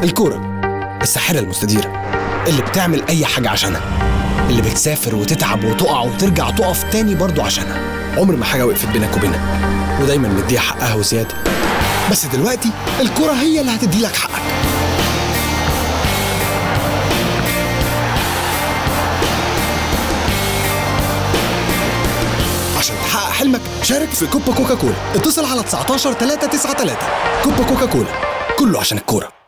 الكورة الساحرة المستديرة اللي بتعمل أي حاجة عشانها اللي بتسافر وتتعب وتقع وترجع تقف تاني برضو عشانها عمر ما حاجة وقفت بينك وبينها ودايما مديها حقها وزيادة بس دلوقتي الكرة هي اللي هتدي لك حقك عشان تحقق حلمك شارك في كوبا كوكا كولا اتصل على 19 393 كوبا كوكا كولا كله عشان الكوره